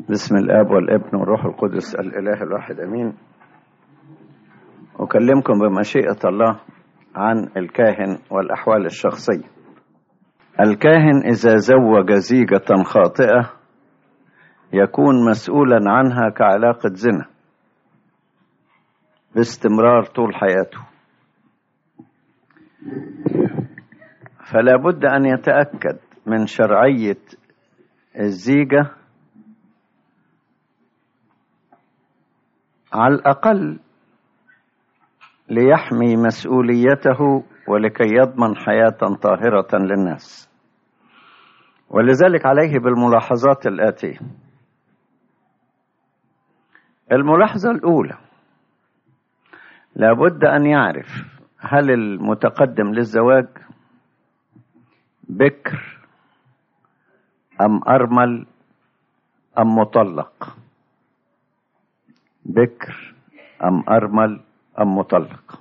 بسم الاب والابن والروح القدس الاله الواحد امين اكلمكم بمشيئه الله عن الكاهن والاحوال الشخصيه الكاهن اذا زوج زيجه خاطئه يكون مسؤولا عنها كعلاقه زنا باستمرار طول حياته فلا بد ان يتاكد من شرعيه الزيجه على الأقل ليحمي مسؤوليته ولكي يضمن حياة طاهرة للناس ولذلك عليه بالملاحظات الآتية الملاحظة الأولى لابد أن يعرف هل المتقدم للزواج بكر أم أرمل أم مطلق بكر أم أرمل أم مطلق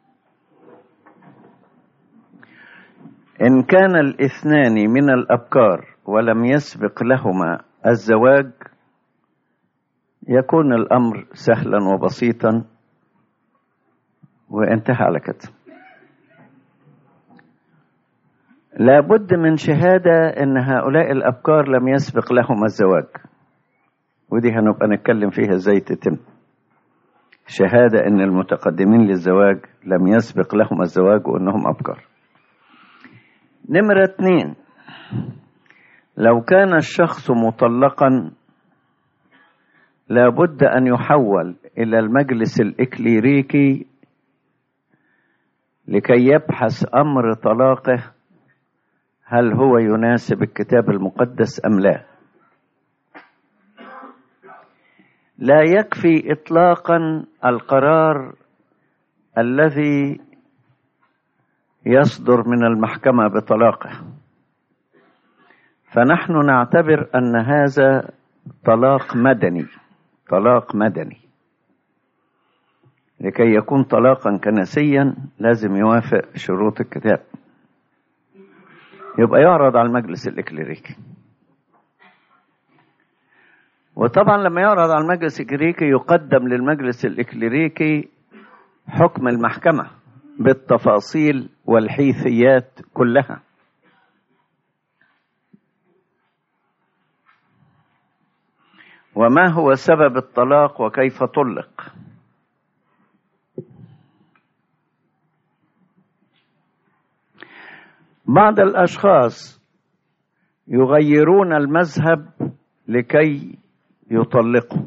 إن كان الاثنان من الأبكار ولم يسبق لهما الزواج يكون الأمر سهلا وبسيطا وانتهى على كده لابد من شهادة أن هؤلاء الأبكار لم يسبق لهما الزواج ودي هنبقى نتكلم فيها ازاي تتم شهادة ان المتقدمين للزواج لم يسبق لهم الزواج وانهم ابكار نمرة اتنين لو كان الشخص مطلقا لابد ان يحول الى المجلس الاكليريكي لكي يبحث امر طلاقه هل هو يناسب الكتاب المقدس ام لا لا يكفي اطلاقا القرار الذي يصدر من المحكمه بطلاقه فنحن نعتبر ان هذا طلاق مدني طلاق مدني لكي يكون طلاقا كنسيا لازم يوافق شروط الكتاب يبقى يعرض على المجلس الاكليريكي وطبعا لما يعرض على المجلس الإكليريكي يقدم للمجلس الإكليريكي حكم المحكمة بالتفاصيل والحيثيات كلها وما هو سبب الطلاق وكيف طلق بعض الأشخاص يغيرون المذهب لكي يطلقه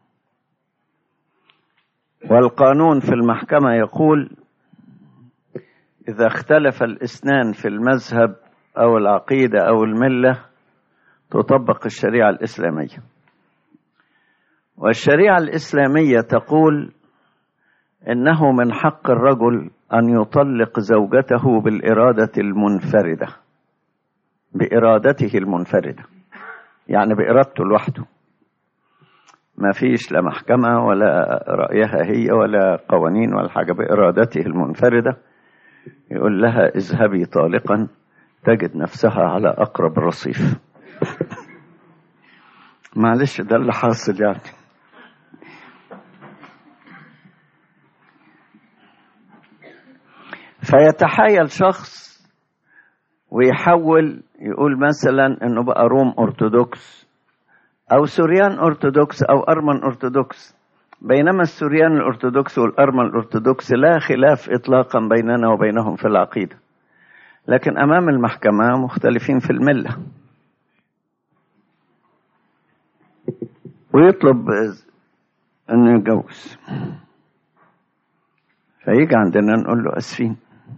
والقانون في المحكمة يقول إذا اختلف الاثنان في المذهب أو العقيدة أو الملة تطبق الشريعة الإسلامية والشريعة الإسلامية تقول إنه من حق الرجل أن يطلق زوجته بالإرادة المنفردة بإرادته المنفردة يعني بإرادته لوحده ما فيش لا محكمة ولا رأيها هي ولا قوانين ولا حاجة بإرادته المنفردة يقول لها اذهبي طالقا تجد نفسها على أقرب رصيف معلش ده اللي حاصل يعني فيتحايل شخص ويحول يقول مثلا انه بقى روم ارثوذكس او سوريان ارثوذكس او ارمن ارثوذكس بينما السوريان الارثوذكس والارمن الارثوذكس لا خلاف اطلاقا بيننا وبينهم في العقيده لكن امام المحكمه مختلفين في المله ويطلب انه يتجوز فيجي عندنا نقول له اسفين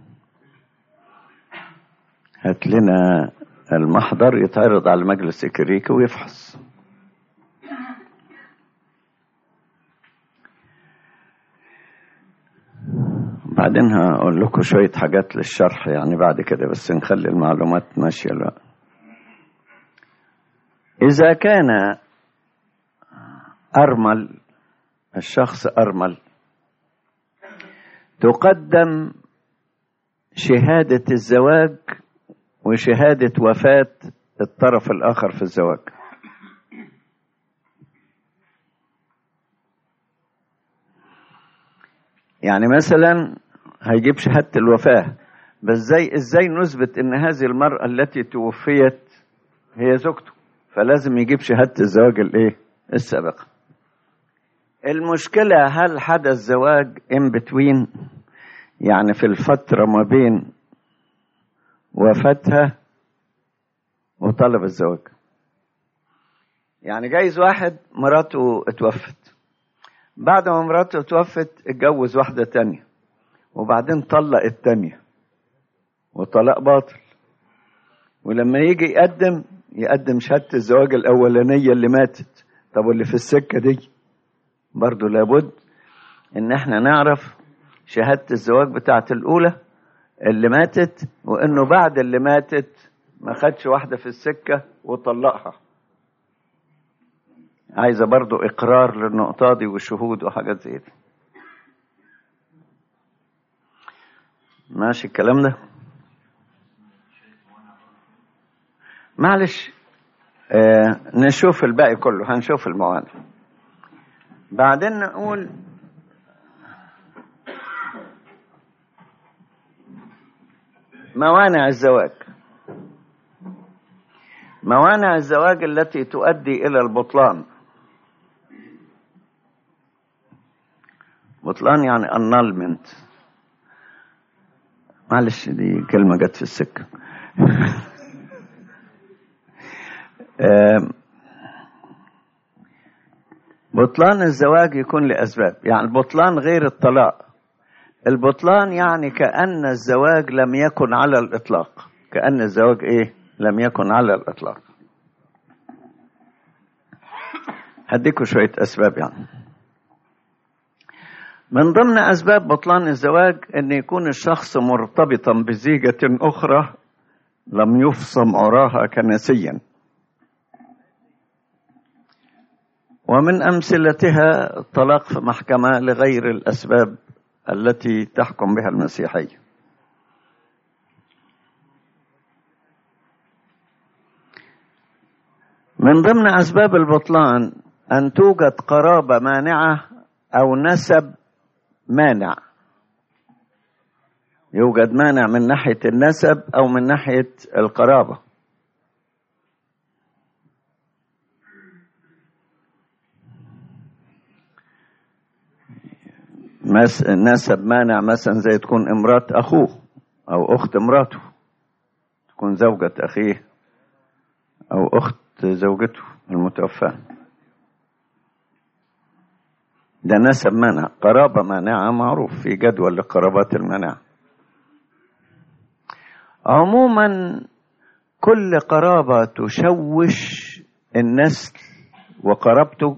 هات لنا المحضر يتعرض على المجلس الكريكي ويفحص بعدين هقول لكم شوية حاجات للشرح يعني بعد كده بس نخلي المعلومات ماشية الوقت إذا كان أرمل الشخص أرمل تقدم شهادة الزواج وشهادة وفاة الطرف الآخر في الزواج يعني مثلا هيجيب شهادة الوفاة بس زي ازاي نثبت ان هذه المرأة التي توفيت هي زوجته فلازم يجيب شهادة الزواج الايه السابقة المشكلة هل حدث زواج in between يعني في الفترة ما بين وفاتها وطلب الزواج يعني جايز واحد مراته اتوفت بعد ما مراته اتوفت اتجوز واحدة تانية وبعدين طلق التانية وطلاق باطل ولما يجي يقدم يقدم شهادة الزواج الأولانية اللي ماتت طب واللي في السكة دي برضو لابد ان احنا نعرف شهادة الزواج بتاعت الأولى اللي ماتت وانه بعد اللي ماتت ما خدش واحدة في السكة وطلقها عايزة برضو إقرار للنقطة دي وشهود وحاجات زي دي ماشي الكلام ده معلش آه نشوف الباقي كله هنشوف الموانع بعدين نقول موانع الزواج موانع الزواج التي تؤدي الى البطلان بطلان يعني annulment معلش دي كلمة جت في السكة بطلان الزواج يكون لأسباب يعني البطلان غير الطلاق البطلان يعني كأن الزواج لم يكن على الإطلاق كأن الزواج إيه لم يكن على الإطلاق هديكوا شوية أسباب يعني من ضمن أسباب بطلان الزواج أن يكون الشخص مرتبطا بزيجة أخرى لم يفصم عراها كنسيا ومن أمثلتها الطلاق في محكمة لغير الأسباب التي تحكم بها المسيحية من ضمن أسباب البطلان أن توجد قرابة مانعة أو نسب مانع يوجد مانع من ناحية النسب أو من ناحية القرابة نسب مانع مثلا زي تكون امرات أخوه أو أخت امراته تكون زوجة أخيه أو أخت زوجته المتوفاه ده نسب منع قرابة مانعة معروف في جدول لقرابات المنع عموما كل قرابة تشوش النسل وقرابته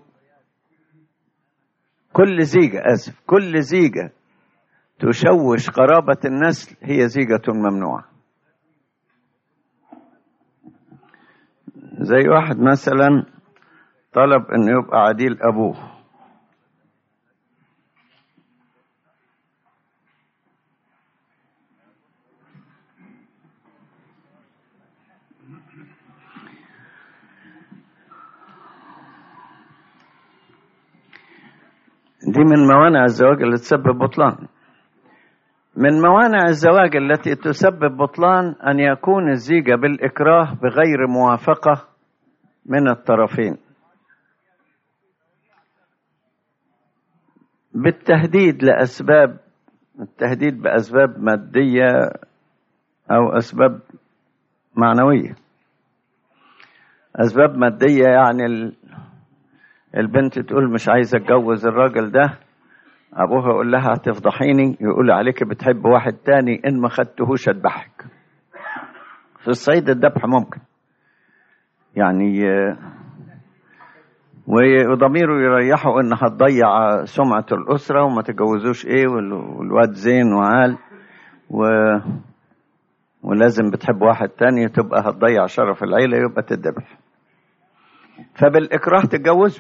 كل زيجة آسف كل زيجة تشوش قرابة النسل هي زيجة ممنوعة زي واحد مثلا طلب انه يبقى عديل ابوه دي من موانع الزواج اللي تسبب بطلان من موانع الزواج التي تسبب بطلان أن يكون الزيجة بالإكراه بغير موافقة من الطرفين بالتهديد لأسباب التهديد بأسباب مادية أو أسباب معنوية أسباب مادية يعني البنت تقول مش عايزة اتجوز الراجل ده ابوها يقول لها هتفضحيني يقول عليك بتحب واحد تاني ان ما خدتهوش اذبحك في الصعيد الذبح ممكن يعني وضميره يريحه ان هتضيع سمعة الاسرة وما تتجوزوش ايه والواد زين وعال و ولازم بتحب واحد تاني تبقى هتضيع شرف العيلة يبقى تتذبح فبالإكراه تتجوزه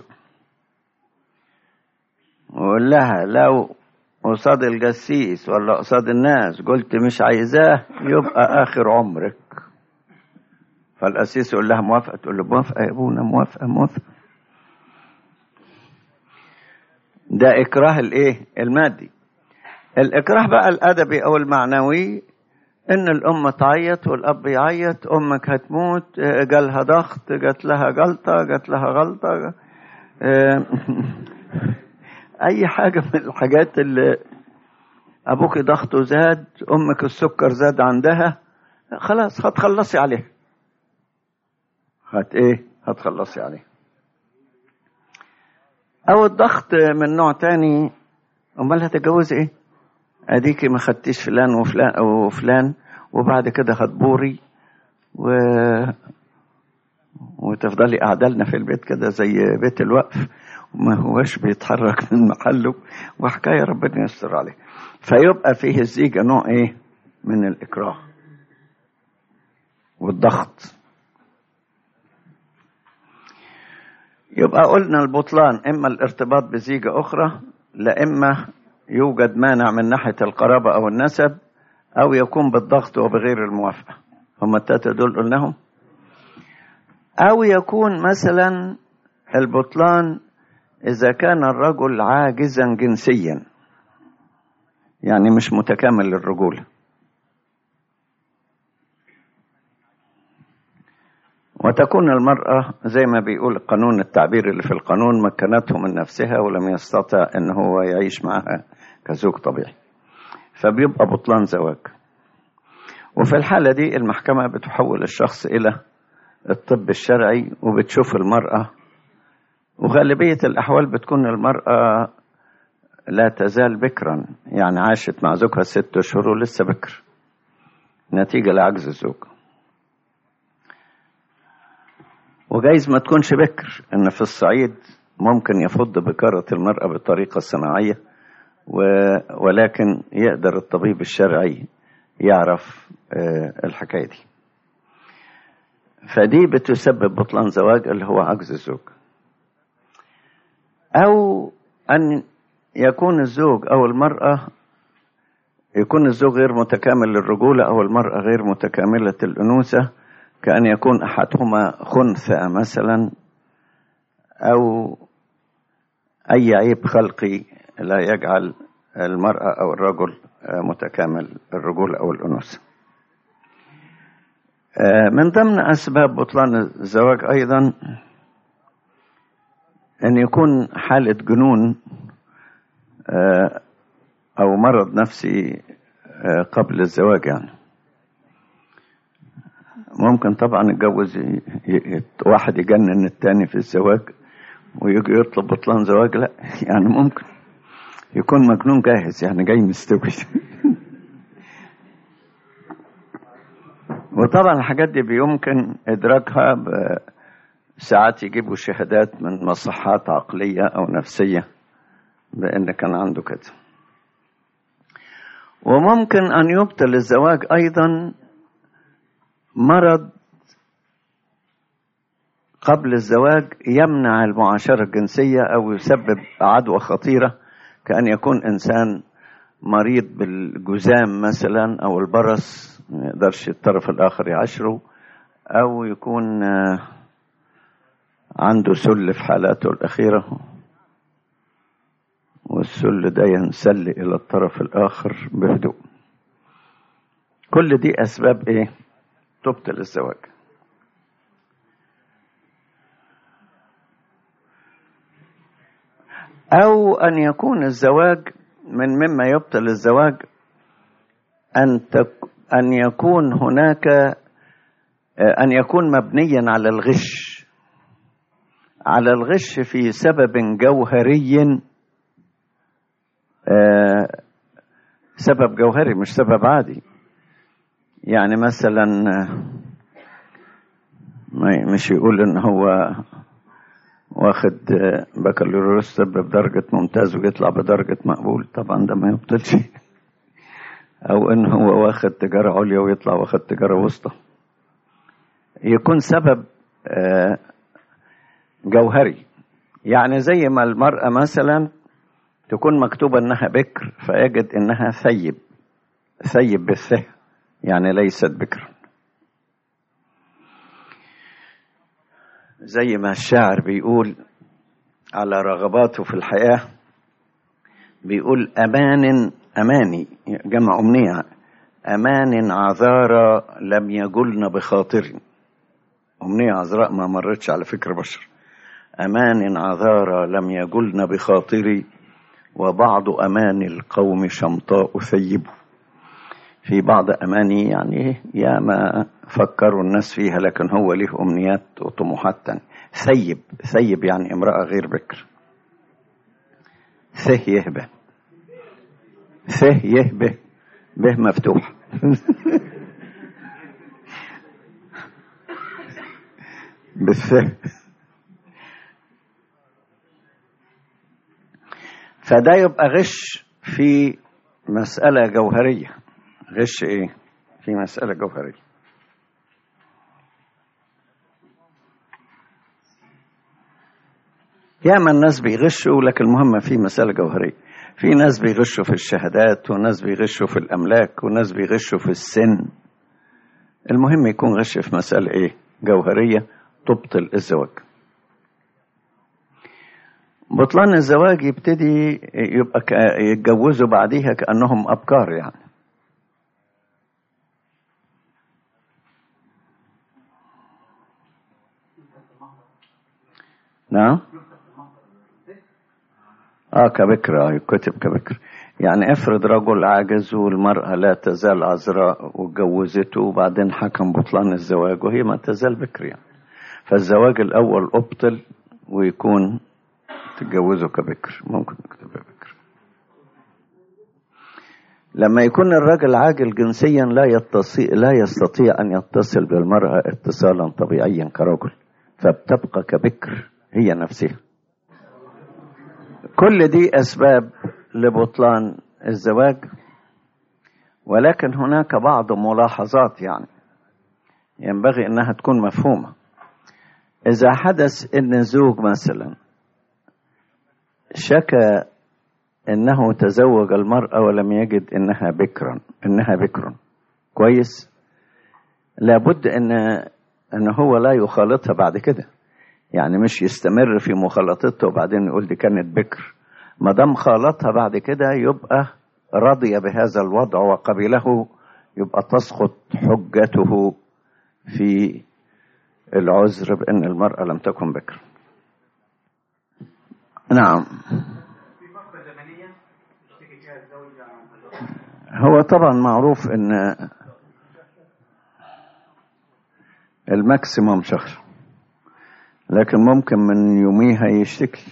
وقول لها لو قصاد الجسيس ولا قصاد الناس قلت مش عايزاه يبقى آخر عمرك فالقسيس يقول لها موافقة تقول له موافقة يا ابونا موافقة موافقة ده إكراه الإيه المادي الإكراه بقى الأدبي أو المعنوي إن الأم تعيط والأب يعيط أمك هتموت آه، جالها ضغط جات لها جلطة جات لها غلطة آه، أي حاجة من الحاجات اللي أبوك ضغطه زاد أمك السكر زاد عندها خلاص هتخلصي عليه هت إيه هتخلصي عليه أو الضغط من نوع تاني أمال هتتجوزي إيه اديكي ما خدتيش فلان وفلان وفلان وبعد كده هتبوري و وتفضلي قاعده لنا في البيت كده زي بيت الوقف وما هوش بيتحرك من محله وحكايه ربنا يستر عليه فيبقى فيه الزيجه نوع ايه من الاكراه والضغط يبقى قلنا البطلان اما الارتباط بزيجه اخرى لا اما يوجد مانع من ناحية القرابة أو النسب أو يكون بالضغط وبغير الموافقة هم التلاتة دول قلناهم أو يكون مثلا البطلان إذا كان الرجل عاجزا جنسيا يعني مش متكامل للرجولة وتكون المرأة زي ما بيقول القانون التعبير اللي في القانون مكنته من نفسها ولم يستطع ان هو يعيش معها كزوج طبيعي فبيبقى بطلان زواج وفي الحالة دي المحكمة بتحول الشخص إلى الطب الشرعي وبتشوف المرأة وغالبية الأحوال بتكون المرأة لا تزال بكرا يعني عاشت مع زوجها ست أشهر ولسه بكر نتيجة لعجز الزوج وجايز ما تكونش بكر ان في الصعيد ممكن يفض بكرة المرأة بطريقة صناعية و... ولكن يقدر الطبيب الشرعي يعرف آه، الحكاية دي فدي بتسبب بطلان زواج اللي هو عجز الزوج أو أن يكون الزوج أو المرأة يكون الزوج غير متكامل للرجولة أو المرأة غير متكاملة الأنوثة كأن يكون أحدهما خنثى مثلا أو أي عيب خلقي لا يجعل المرأة أو الرجل متكامل الرجولة أو الأنوثة من ضمن أسباب بطلان الزواج أيضا أن يكون حالة جنون أو مرض نفسي قبل الزواج يعني ممكن طبعا يتجوز واحد يجنن التاني في الزواج ويجي يطلب بطلان زواج لا يعني ممكن يكون مجنون جاهز يعني جاي مستوي وطبعا الحاجات دي بيمكن ادراكها ساعات يجيبوا شهادات من مصحات عقليه او نفسيه بان كان عنده كده وممكن ان يبطل الزواج ايضا مرض قبل الزواج يمنع المعاشرة الجنسية أو يسبب عدوى خطيرة كأن يكون إنسان مريض بالجزام مثلا أو البرص ما يقدرش الطرف الآخر يعاشره أو يكون عنده سل في حالاته الأخيرة والسل ده ينسل إلى الطرف الآخر بهدوء كل دي أسباب إيه؟ تبطل الزواج أو أن يكون الزواج من مما يبطل الزواج أن تك أن يكون هناك أن يكون مبنيا على الغش على الغش في سبب جوهري سبب جوهري مش سبب عادي يعني مثلا مش يقول ان هو واخد بكالوريوس طب بدرجة ممتاز ويطلع بدرجة مقبول طبعا ده ما يبطلش او ان هو واخد تجارة عليا ويطلع واخد تجارة وسطى يكون سبب جوهري يعني زي ما المرأة مثلا تكون مكتوبة انها بكر فيجد انها ثيب ثيب بالثه يعني ليست بكرا زي ما الشاعر بيقول على رغباته في الحياة بيقول أمان أماني جمع أمنية أمان عذارى لم يجلن بخاطري أمنية عذراء ما مرتش على فكر بشر أمان عذارى لم يجلن بخاطري وبعض أمان القوم شمطاء ثيبه في بعض أماني يعني يا ما فكروا الناس فيها لكن هو له أمنيات وطموحات تانية ثيب ثيب يعني امرأة غير بكر ثه يهبه ثه يهبه به مفتوح بالثه فده يبقى غش في مسألة جوهرية غش ايه في مسألة جوهرية ياما الناس بيغشوا لكن المهم في مسألة جوهرية في ناس بيغشوا في الشهادات وناس بيغشوا في الأملاك وناس بيغشوا في السن المهم يكون غش في مسألة ايه جوهرية تبطل الزواج بطلان الزواج يبتدي يبقى يتجوزوا بعديها كأنهم أبكار يعني نعم اه كبكر اه يكتب كبكر يعني افرض رجل عاجز والمرأة لا تزال عذراء واتجوزته وبعدين حكم بطلان الزواج وهي ما تزال بكر يعني فالزواج الأول أبطل ويكون تتجوزه كبكر ممكن نكتبها بكر لما يكون الرجل عاجل جنسيا لا يتصي لا يستطيع أن يتصل بالمرأة اتصالا طبيعيا كرجل فبتبقى كبكر هي نفسها كل دي أسباب لبطلان الزواج ولكن هناك بعض ملاحظات يعني ينبغي أنها تكون مفهومة إذا حدث أن الزوج مثلا شكى أنه تزوج المرأة ولم يجد أنها بكرا أنها بكر كويس لابد أن أن هو لا يخالطها بعد كده يعني مش يستمر في مخالطته وبعدين يقول دي كانت بكر ما دام خالطها بعد كده يبقى رضي بهذا الوضع وقبله يبقى تسقط حجته في العذر بأن المرأة لم تكن بكر نعم هو طبعا معروف ان الماكسيموم شهر لكن ممكن من يوميها يشتكي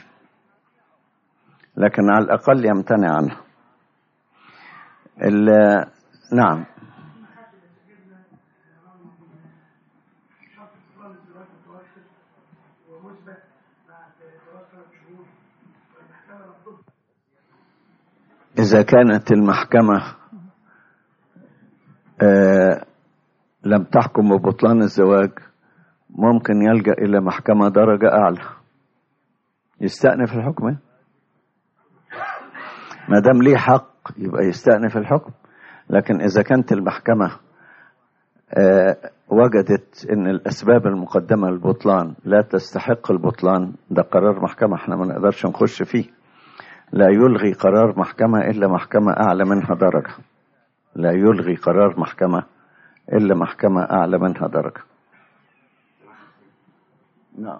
لكن على الأقل يمتنع عنها نعم إذا كانت المحكمة آه لم تحكم ببطلان الزواج ممكن يلجأ إلى محكمة درجة أعلى يستأنف الحكم ما دام ليه حق يبقى يستأنف الحكم لكن إذا كانت المحكمة آه وجدت ان الاسباب المقدمه للبطلان لا تستحق البطلان ده قرار محكمه احنا ما نقدرش نخش فيه لا يلغي قرار محكمه الا محكمه اعلى منها درجه لا يلغي قرار محكمه الا محكمه اعلى منها درجه نعم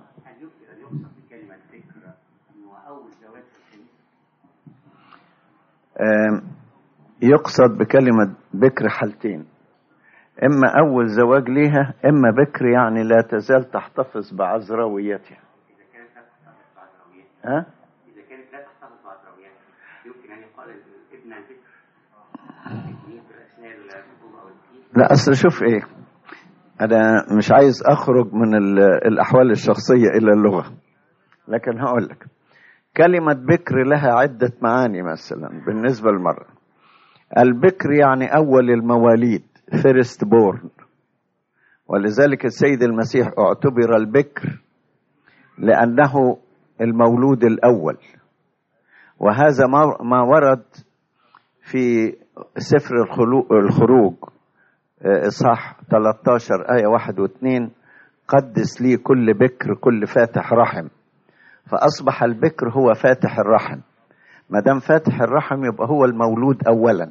يقصد بكلمة بكر حالتين إما أول زواج ليها إما بكر يعني لا تزال تحتفظ بعذراويتها إذا كانت لا تحتفظ بعذراويتها ها؟ إذا كانت لا تحتفظ بعذراويتها يمكن أن يقال ابن البكر يمين في أثناء الخطوبة أو التكليف لا أصل شوف إيه أنا مش عايز أخرج من ال- الأحوال الشخصية إلى اللغة لكن هقول لك كلمة بكر لها عدة معاني مثلا بالنسبة للمرأة البكر يعني أول المواليد فيرست بورن ولذلك السيد المسيح اعتبر البكر لأنه المولود الأول وهذا ما ما ورد في سفر الخلو- الخروج آه، إصحاح 13 آية واحد واثنين قدس لي كل بكر كل فاتح رحم فأصبح البكر هو فاتح الرحم ما دام فاتح الرحم يبقى هو المولود اولا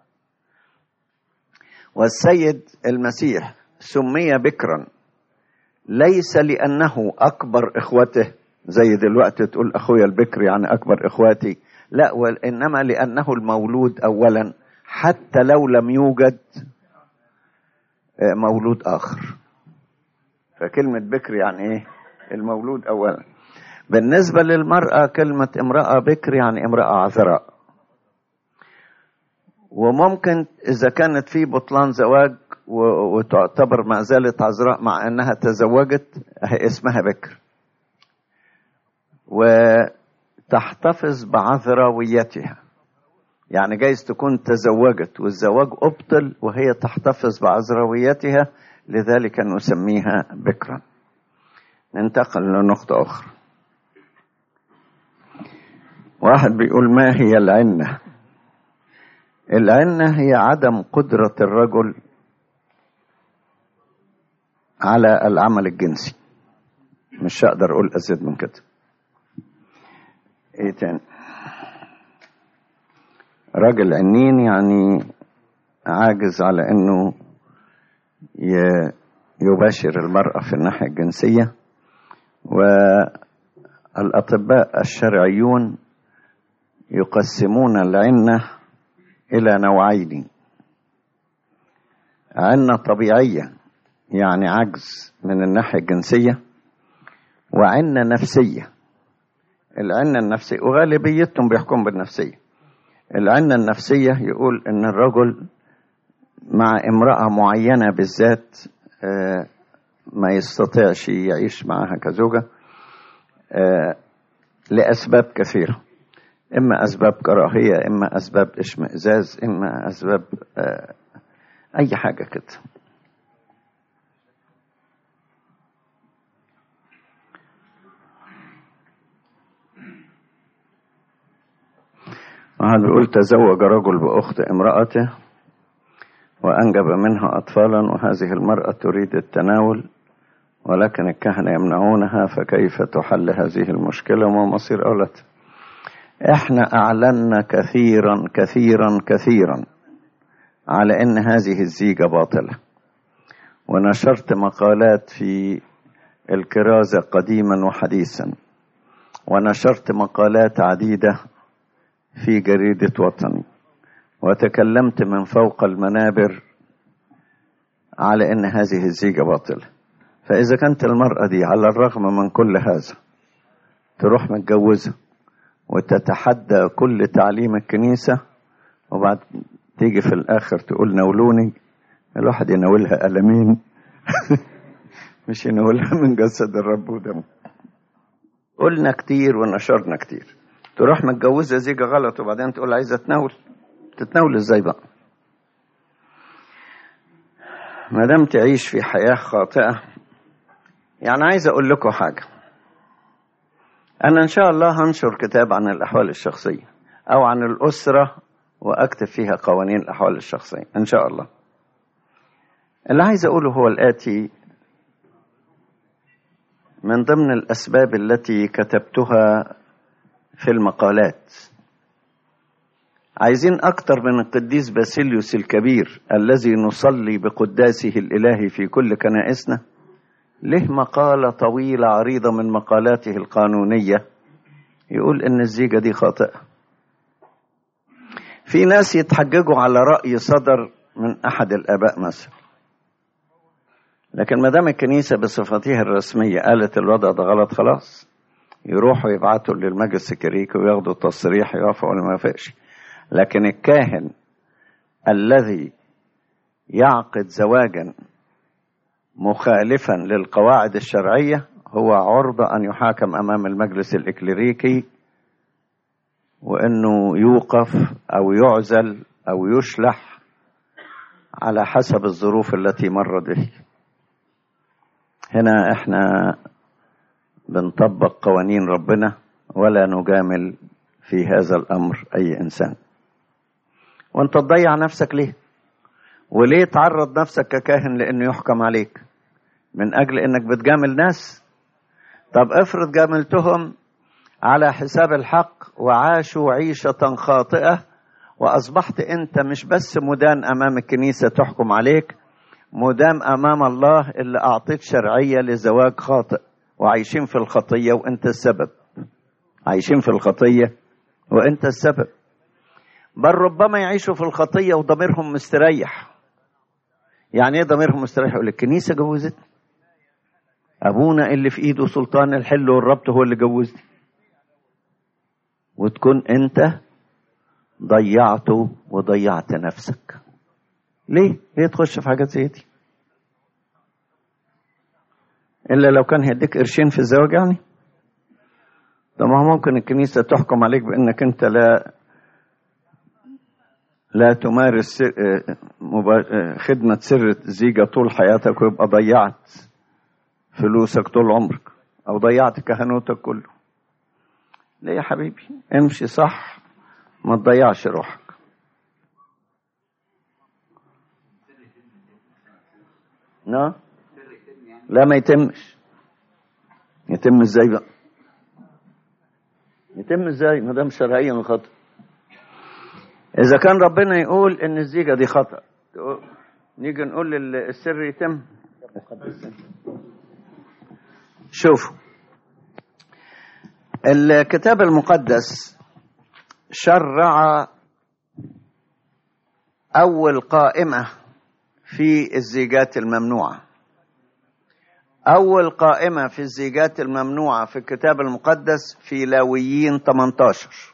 والسيد المسيح سمي بكرا ليس لانه اكبر اخوته زي دلوقتي تقول اخويا البكر يعني اكبر اخواتي لا وانما لانه المولود اولا حتى لو لم يوجد مولود اخر فكلمه بكر يعني ايه المولود اولا بالنسبه للمراه كلمه امراه بكر يعني امراه عذراء وممكن اذا كانت في بطلان زواج وتعتبر ما زالت عذراء مع انها تزوجت اسمها بكر وتحتفظ بعذراويتها يعني جايز تكون تزوجت والزواج ابطل وهي تحتفظ بعذراويتها لذلك نسميها بكرا ننتقل لنقطة أخرى واحد بيقول ما هي العنة العنة هي عدم قدرة الرجل على العمل الجنسي مش هقدر اقول ازيد من كده ايه تاني راجل عنين يعني عاجز على انه يباشر المرأة في الناحية الجنسية والأطباء الشرعيون يقسمون العنة إلى نوعين عنة طبيعية يعني عجز من الناحية الجنسية وعنة نفسية العنة النفسية وغالبيتهم بيحكم بالنفسية العنة النفسية يقول إن الرجل مع امرأة معينة بالذات ما يستطيعش يعيش معها كزوجة لأسباب كثيرة إما أسباب كراهية إما أسباب اشمئزاز إما أسباب أي حاجة كده واحد بيقول تزوج رجل بأخت امرأته وأنجب منها أطفالا وهذه المرأة تريد التناول ولكن الكهنة يمنعونها فكيف تحل هذه المشكلة وما مصير أولادها احنا أعلنا كثيرا كثيرا كثيرا على أن هذه الزيجة باطلة ونشرت مقالات في الكرازة قديما وحديثا ونشرت مقالات عديدة في جريدة وطني وتكلمت من فوق المنابر على ان هذه الزيجه باطله فاذا كانت المراه دي على الرغم من كل هذا تروح متجوزه وتتحدى كل تعليم الكنيسه وبعد تيجي في الاخر تقول نولوني الواحد يناولها قلمين مش يناولها من جسد الرب ودمه قلنا كتير ونشرنا كتير تروح متجوزه زيجه غلط وبعدين تقول عايزه تناول تتناول ازاي بقى ما دام تعيش في حياة خاطئة يعني عايز اقول لكم حاجة انا ان شاء الله هنشر كتاب عن الاحوال الشخصية او عن الاسرة واكتب فيها قوانين الاحوال الشخصية ان شاء الله اللي عايز اقوله هو الاتي من ضمن الاسباب التي كتبتها في المقالات عايزين أكتر من القديس باسيليوس الكبير الذي نصلي بقداسه الإلهي في كل كنائسنا له مقالة طويلة عريضة من مقالاته القانونية يقول إن الزيجة دي خاطئة في ناس يتحججوا على رأي صدر من أحد الآباء مثلا لكن ما دام الكنيسة بصفتها الرسمية قالت الوضع ده غلط خلاص يروحوا يبعتوا للمجلس الكريكي وياخدوا تصريح يوافق ولا ما يوافقش لكن الكاهن الذي يعقد زواجا مخالفا للقواعد الشرعية هو عرضة أن يحاكم أمام المجلس الإكليريكي وأنه يوقف أو يعزل أو يشلح على حسب الظروف التي مر به هنا احنا بنطبق قوانين ربنا ولا نجامل في هذا الأمر أي إنسان وانت تضيع نفسك ليه وليه تعرض نفسك ككاهن لانه يحكم عليك من اجل انك بتجامل ناس طب افرض جاملتهم على حساب الحق وعاشوا عيشة خاطئة وأصبحت أنت مش بس مدان أمام الكنيسة تحكم عليك مدام أمام الله اللي أعطيت شرعية لزواج خاطئ وعايشين في الخطية وأنت السبب عايشين في الخطية وأنت السبب بل ربما يعيشوا في الخطية وضميرهم مستريح يعني ايه ضميرهم مستريح يقول الكنيسة جوزتني أبونا اللي في إيده سلطان الحل والربط هو اللي جوزني وتكون أنت ضيعته وضيعت نفسك ليه؟ ليه تخش في حاجات زي دي؟ إلا لو كان هيديك قرشين في الزواج يعني طب ما هو ممكن الكنيسة تحكم عليك بأنك أنت لا لا تمارس سر- آه، مبا- آه، خدمة سر الزيجة طول حياتك ويبقى ضيعت فلوسك طول عمرك أو ضيعت كهنوتك كله ليه يا حبيبي امشي صح ما تضيعش روحك لا لا ما يتمش يتم ازاي بقى يتم ازاي ما دام شرعيا خطأ اذا كان ربنا يقول ان الزيجه دي خطأ تقول- نيجي نقول لل- السر يتم شوفوا الكتاب المقدس شرع اول قائمه في الزيجات الممنوعه اول قائمه في الزيجات الممنوعه في الكتاب المقدس في لاويين 18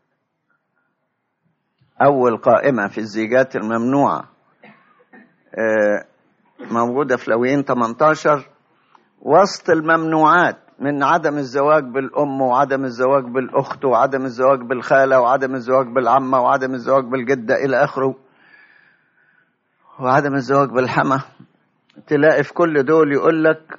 أول قائمة في الزيجات الممنوعة آه، موجودة في لويين 18 وسط الممنوعات من عدم الزواج بالأم وعدم الزواج بالأخت وعدم الزواج بالخالة وعدم الزواج بالعمة وعدم الزواج بالجدة إلى آخره وعدم الزواج بالحمى تلاقي في كل دول يقول لك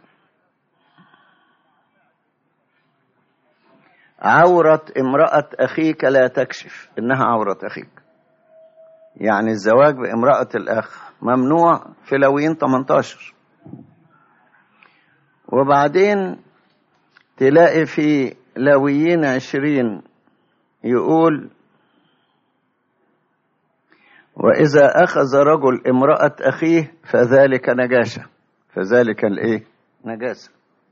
عورة امرأة أخيك لا تكشف إنها عورة أخيك يعني الزواج بامرأة الأخ ممنوع في لويين 18 وبعدين تلاقي في لويين 20 يقول وإذا أخذ رجل امرأة أخيه فذلك نجاشة فذلك الإيه؟ نجاسة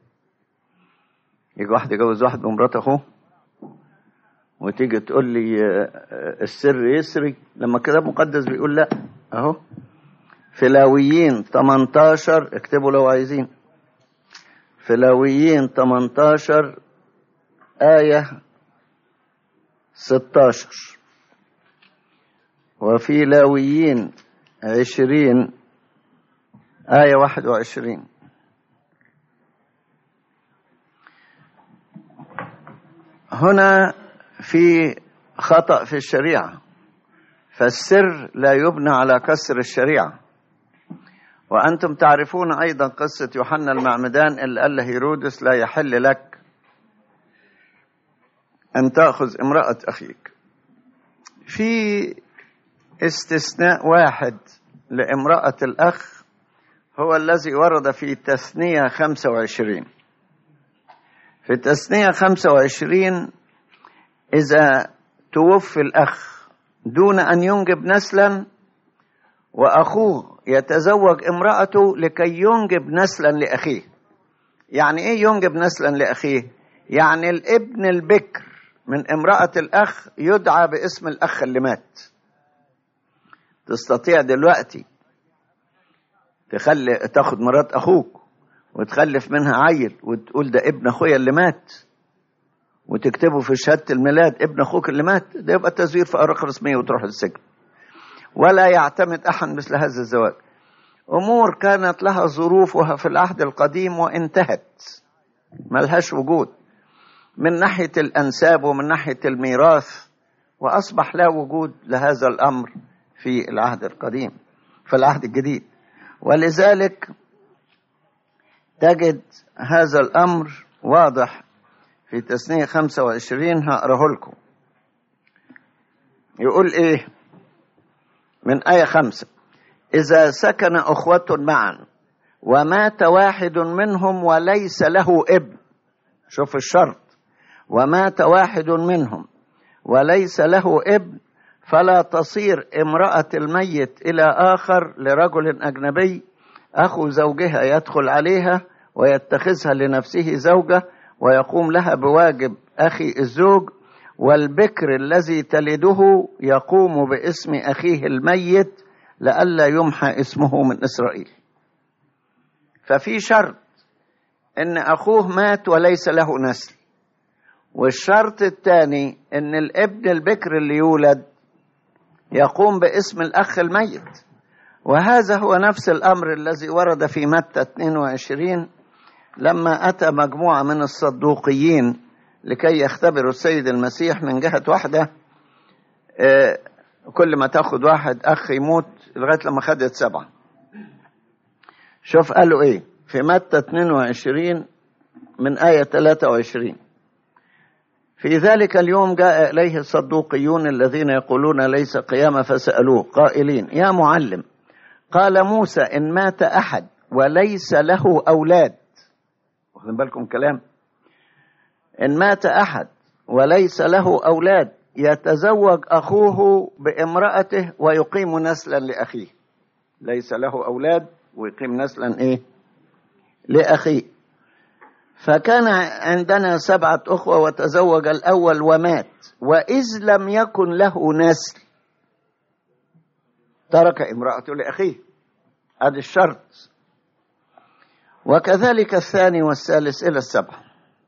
يجي واحد يجوز واحد بمرات أخوه وتيجي تقول لي آه، آه، السر يسري لما الكتاب المقدس بيقول لا اهو في لاويين 18 اكتبوا لو عايزين في لاويين 18 آية 16 وفي لاويين 20 آية 21 هنا في خطأ في الشريعة فالسر لا يبنى على كسر الشريعة وأنتم تعرفون أيضا قصة يوحنا المعمدان اللي قال له هيرودس لا يحل لك أن تأخذ امرأة أخيك في استثناء واحد لامرأة الأخ هو الذي ورد في تثنية 25 في تثنية 25 إذا توفي الأخ دون أن ينجب نسلا وأخوه يتزوج امرأته لكي ينجب نسلا لأخيه يعني إيه ينجب نسلا لأخيه يعني الابن البكر من امرأة الأخ يدعى باسم الأخ اللي مات تستطيع دلوقتي تخلي تاخد مرات أخوك وتخلف منها عيل وتقول ده ابن أخويا اللي مات وتكتبه في شهادة الميلاد ابن أخوك اللي مات ده يبقى تزوير في أوراق رسمية وتروح السجن ولا يعتمد أحد مثل هذا الزواج أمور كانت لها ظروفها في العهد القديم وانتهت ملهاش وجود من ناحية الأنساب ومن ناحية الميراث وأصبح لا وجود لهذا الأمر في العهد القديم في العهد الجديد ولذلك تجد هذا الأمر واضح في تسنية 25 هقراه لكم يقول إيه من آية خمسة إذا سكن أخوة معا ومات واحد منهم وليس له ابن شوف الشرط ومات واحد منهم وليس له ابن فلا تصير امرأة الميت إلى آخر لرجل أجنبي أخو زوجها يدخل عليها ويتخذها لنفسه زوجة ويقوم لها بواجب أخي الزوج والبكر الذي تلده يقوم باسم أخيه الميت لئلا يمحى اسمه من إسرائيل ففي شرط ان اخوه مات وليس له نسل والشرط الثاني ان الابن البكر اللي يولد يقوم باسم الاخ الميت وهذا هو نفس الامر الذي ورد في متى 22 لما اتى مجموعه من الصدوقيين لكي يختبروا السيد المسيح من جهه واحده آه، كل ما تاخد واحد اخ يموت لغايه لما خدت سبعه شوف قالوا ايه في متى 22 من آية 23 في ذلك اليوم جاء إليه الصدوقيون الذين يقولون ليس قيامة فسألوه قائلين يا معلم قال موسى إن مات أحد وليس له أولاد واخدين بالكم كلام إن مات أحد وليس له أولاد يتزوج أخوه بامرأته ويقيم نسلا لأخيه ليس له أولاد ويقيم نسلا إيه لأخيه فكان عندنا سبعة أخوة وتزوج الأول ومات وإذ لم يكن له نسل ترك امرأته لأخيه هذا الشرط وكذلك الثاني والثالث إلى السبعة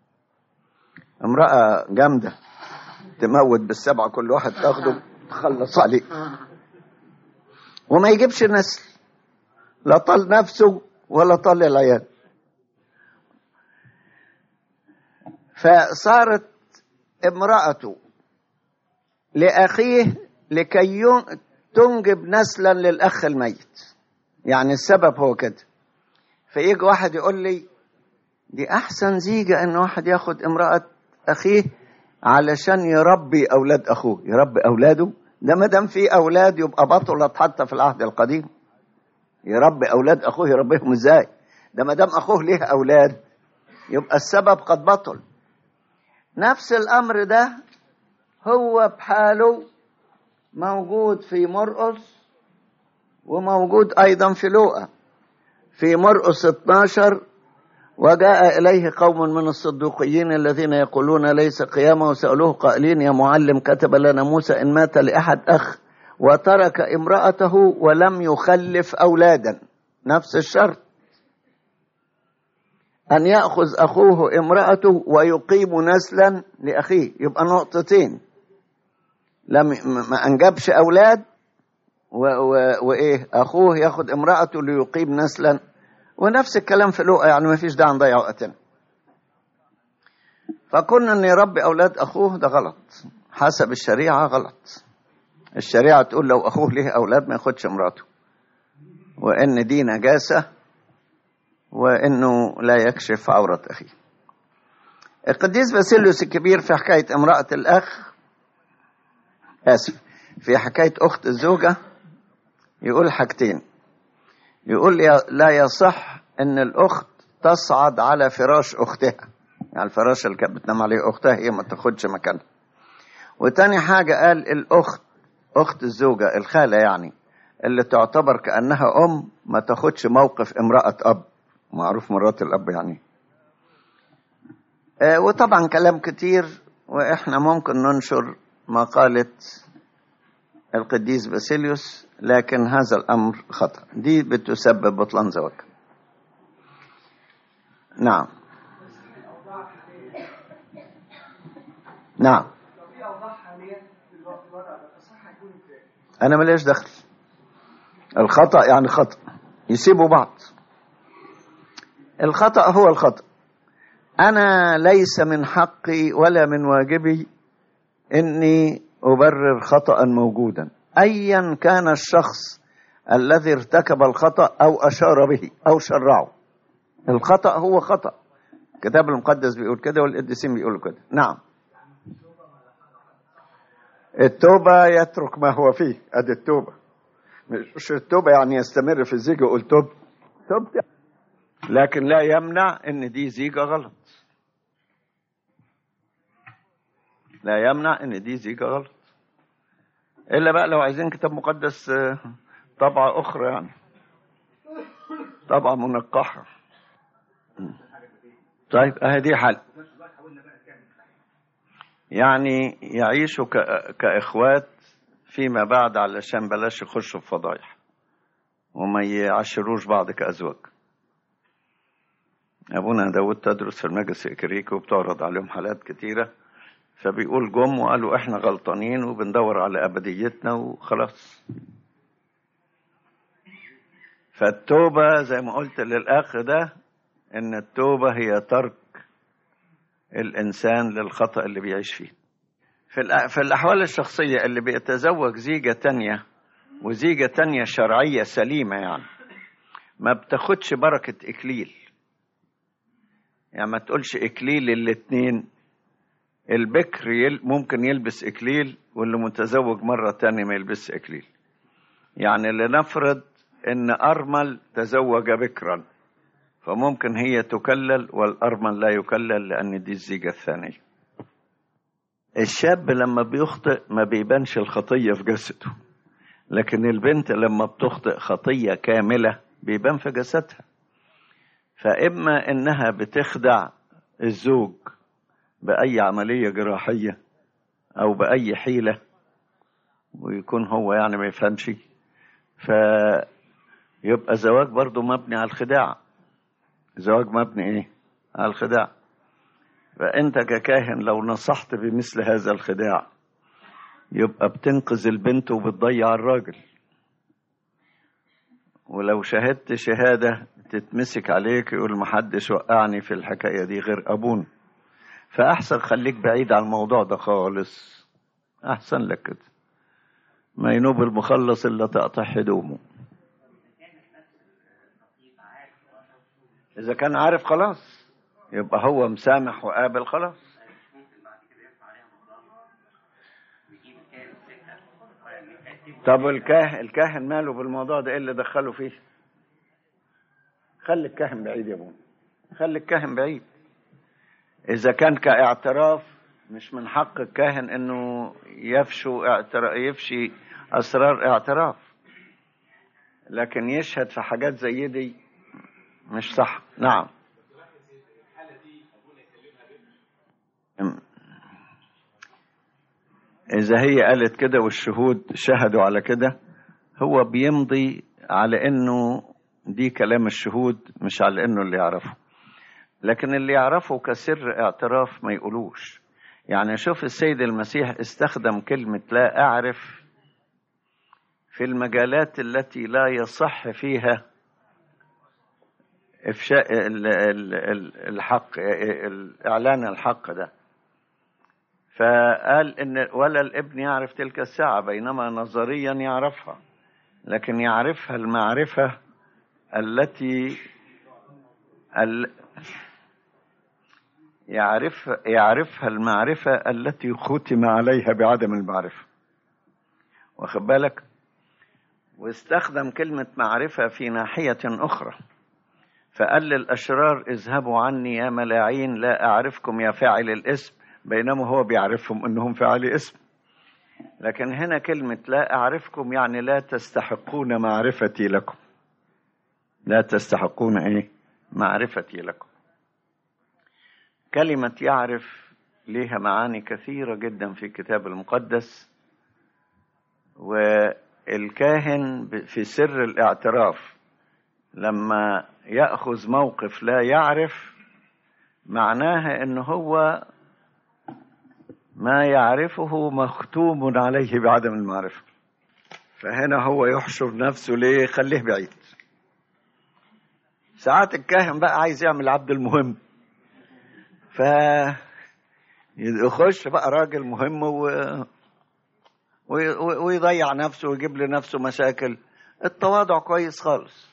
امرأة جامدة تموت بالسبعة كل واحد تاخده تخلص عليه وما يجيبش نسل لا طال نفسه ولا طال العيال فصارت امرأته لأخيه لكي تنجب نسلا للأخ الميت يعني السبب هو كده فيجي واحد يقول لي دي أحسن زيجة إن واحد ياخد امرأة أخيه علشان يربي أولاد أخوه يربي أولاده ده ما دام في أولاد يبقى بطلت حتى في العهد القديم يربي أولاد أخوه يربيهم إزاي ده ما دام أخوه ليه أولاد يبقى السبب قد بطل نفس الامر ده هو بحاله موجود في مرقس وموجود ايضا في لوقا في مرقس 12 وجاء اليه قوم من الصدوقيين الذين يقولون ليس قيامه وسالوه قائلين يا معلم كتب لنا موسى ان مات لاحد اخ وترك امراته ولم يخلف اولادا نفس الشرط أن يأخذ أخوه امرأته ويقيم نسلا لأخيه يبقى نقطتين لم ما أنجبش أولاد و و وإيه أخوه ياخذ امرأته ليقيم نسلا ونفس الكلام في لوقا يعني ما فيش داعي نضيع وقتنا فكنا أن يربي أولاد أخوه ده غلط حسب الشريعة غلط الشريعة تقول لو أخوه ليه أولاد ما ياخدش امراته وإن دي نجاسة وانه لا يكشف عورة اخيه القديس باسيليوس الكبير في حكاية امرأة الاخ اسف في حكاية اخت الزوجة يقول حاجتين يقول لا يصح ان الاخت تصعد على فراش اختها يعني الفراش اللي كانت بتنام عليه اختها هي ما تاخدش مكانها وتاني حاجة قال الاخت اخت الزوجة الخالة يعني اللي تعتبر كأنها ام ما تاخدش موقف امرأة اب معروف مرات الأب يعني آه وطبعا كلام كتير وإحنا ممكن ننشر مقالة القديس باسيليوس لكن هذا الأمر خطأ دي بتسبب بطلان زواج نعم نعم أنا مليش دخل الخطأ يعني خطأ يسيبوا بعض الخطأ هو الخطأ أنا ليس من حقي ولا من واجبي إني أبرر خطأ موجودا أيا كان الشخص الذي ارتكب الخطأ أو أشار به أو شرعه الخطأ هو خطأ الكتاب المقدس بيقول كده والقديسين بيقولوا كده نعم التوبة يترك ما هو فيه ادي التوبة مش التوبة يعني يستمر في الزيج ويقول توب توبت لكن لا يمنع ان دي زيجة غلط لا يمنع ان دي زيجة غلط الا بقى لو عايزين كتاب مقدس آه، طبعة اخرى يعني طبعة منقحة طيب اهي دي حل يعني يعيشوا ك- كاخوات فيما بعد علشان بلاش يخشوا في فضايح وما يعشروش بعض كأزواج أبونا داود تدرس في المجلس الإكريكي وبتعرض عليهم حالات كتيرة فبيقول جم وقالوا إحنا غلطانين وبندور على أبديتنا وخلاص فالتوبة زي ما قلت للأخ ده إن التوبة هي ترك الإنسان للخطأ اللي بيعيش فيه في الأ- في الأحوال الشخصية اللي بيتزوج زيجة تانية وزيجة تانية شرعية سليمة يعني ما بتاخدش بركة إكليل يعني ما تقولش إكليل الاتنين البكر يل ممكن يلبس إكليل واللي متزوج مرة تانية ما يلبس إكليل يعني لنفرض إن أرمل تزوج بكرا فممكن هي تكلل والأرمل لا يكلل لأن دي الزيجة الثانية الشاب لما بيخطئ ما بيبانش الخطية في جسده لكن البنت لما بتخطئ خطية كاملة بيبان في جسدها فإما إنها بتخدع الزوج بأي عملية جراحية أو بأي حيلة ويكون هو يعني ما يفهمش فيبقى زواج برضه مبني على الخداع زواج مبني إيه؟ على الخداع فأنت ككاهن لو نصحت بمثل هذا الخداع يبقى بتنقذ البنت وبتضيع الراجل ولو شهدت شهادة تتمسك عليك يقول محدش وقعني في الحكاية دي غير أبونا فأحسن خليك بعيد عن الموضوع ده خالص أحسن لك كده ما ينوب المخلص إلا تقطع هدومه إذا كان عارف خلاص يبقى هو مسامح وقابل خلاص ممكن بعد كده يرفع عليها مقدار يجيب كام سكه ولا يكتب طب الكاهن الكاهن ماله بالموضوع ده ايه اللي دخله فيه خلي الكاهن بعيد يا ابونا خلي الكاهن بعيد اذا كان كاعتراف مش من حق الكاهن انه يفشو اعتراف يفشي اسرار اعتراف لكن يشهد في حاجات زي دي مش صح نعم أم. إذا هي قالت كده والشهود شهدوا على كده هو بيمضي على إنه دي كلام الشهود مش على إنه اللي يعرفه لكن اللي يعرفه كسر اعتراف ما يقولوش يعني شوف السيد المسيح استخدم كلمة لا أعرف في المجالات التي لا يصح فيها إفشاء ال- ال- ال- الحق الإعلان الحق ده فقال ان ولا الابن يعرف تلك الساعه بينما نظريا يعرفها لكن يعرفها المعرفه التي ال يعرف يعرفها المعرفه التي ختم عليها بعدم المعرفه واخد بالك واستخدم كلمه معرفه في ناحيه اخرى فقال للاشرار اذهبوا عني يا ملاعين لا اعرفكم يا فاعل الاسم بينما هو بيعرفهم انهم فعل اسم لكن هنا كلمة لا أعرفكم يعني لا تستحقون معرفتي لكم لا تستحقون إيه معرفتي لكم كلمة يعرف لها معاني كثيرة جدا في الكتاب المقدس والكاهن ب- في سر الاعتراف لما يأخذ موقف لا يعرف معناها ان هو ما يعرفه مختوم عليه بعدم المعرفة فهنا هو يحشر نفسه ليه خليه بعيد ساعات الكاهن بقى عايز يعمل عبد المهم ف يخش بقى راجل مهم و... وي- ويضيع نفسه ويجيب لنفسه مشاكل التواضع كويس خالص